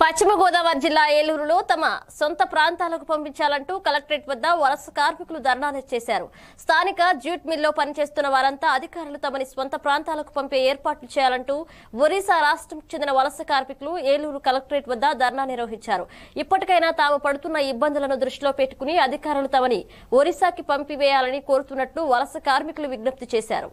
పశ్చిమ గోదావరి జిల్లా ఏలూరులో తమ సొంత ప్రాంతాలకు పంపించాలంటూ కలెక్టరేట్ వద్ద వలస కార్మికులు ధర్నాలు చేశారు స్థానిక జ్యూట్ మిల్లో పనిచేస్తున్న వారంతా అధికారులు తమని స్వంత ప్రాంతాలకు పంపే ఏర్పాట్లు చేయాలంటూ ఒరిస్సా రాష్ట్రంకు చెందిన వలస కార్మికులు ఏలూరు కలెక్టరేట్ వద్ద ధర్నా నిర్వహించారు ఇప్పటికైనా తాము పడుతున్న ఇబ్బందులను దృష్టిలో పెట్టుకుని అధికారులు తమని ఒరిస్సాకి పంపివేయాలని కోరుతున్నట్లు వలస కార్మికులు విజ్ఞప్తి చేశారు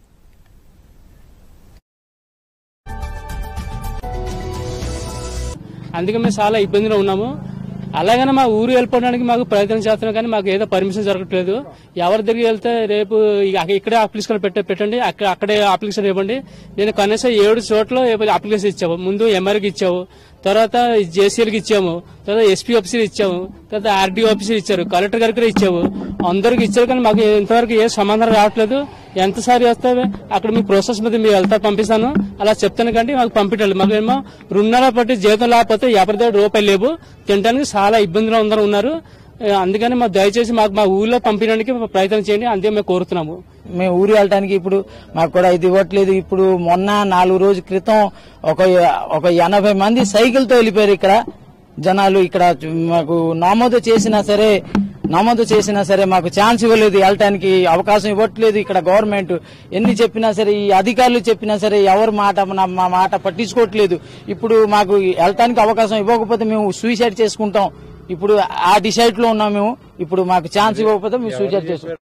అందుకే మేము చాలా ఇబ్బందిలో ఉన్నాము అలాగనే మా ఊరు వెళ్ళిపోవడానికి మాకు ప్రయత్నం చేస్తున్నాం కానీ మాకు ఏదో పర్మిషన్ జరగట్లేదు ఎవరి దగ్గరికి వెళ్తే రేపు ఇక ఇక్కడే అప్లికేషన్ పెట్ట పెట్టండి అక్కడ అక్కడే అప్లికేషన్ ఇవ్వండి నేను కనీసం ఏడు చోట్ల అప్లికేషన్ ఇచ్చాము ముందు ఎంఆర్కి ఇచ్చాము తర్వాత జేసీఎల్కి ఇచ్చాము తర్వాత ఎస్పీ ఆఫీసర్ ఇచ్చాము తర్వాత ఆర్డీ ఆఫీసర్ ఇచ్చారు కలెక్టర్ గారికి కూడా ఇచ్చాము అందరికి ఇచ్చారు కానీ మాకు ఇంతవరకు ఏ సమాధానం రావట్లేదు ఎంతసారి వస్తే అక్కడ మీ ప్రాసెస్ మీద మీరు వెళ్తా పంపిస్తాను అలా చెప్తాను కంటే మాకు పంపించాలి మాకు ఏమో రెండున్నర పట్టి జీతం లేకపోతే ఎవరి దగ్గర రూపాయలు లేవు తినడానికి చాలా ఇబ్బందులు అందరూ ఉన్నారు ఏ, అందుకని మా దయచేసి మాకు మా ఊర్లో పంపించడానికి ప్రయత్నం చేయండి అంతే మేము కోరుతున్నాము మేము ఊరు వెళ్ళటానికి ఇప్పుడు మాకు కూడా ఇది ఇవ్వట్లేదు ఇప్పుడు మొన్న నాలుగు రోజుల క్రితం ఒక ఒక ఎనభై మంది సైకిల్తో వెళ్ళిపోయారు ఇక్కడ జనాలు ఇక్కడ మాకు నమోదు చేసినా సరే నమోదు చేసినా సరే మాకు ఛాన్స్ ఇవ్వలేదు వెళ్ళటానికి అవకాశం ఇవ్వట్లేదు ఇక్కడ గవర్నమెంట్ ఎన్ని చెప్పినా సరే ఈ అధికారులు చెప్పినా సరే ఎవరు మాట నా- మా మాట పట్టించుకోవట్లేదు ఇప్పుడు మాకు వెళ్ళటానికి అవకాశం ఇవ్వకపోతే మేము సూసైడ్ చేసుకుంటాం ఇప్పుడు ఆ డిసైడ్ లో ఉన్నాం మేము ఇప్పుడు మాకు ఛాన్స్ ఇవ్వకపోతే మేము సూసైడ్ చేసుకుంటాం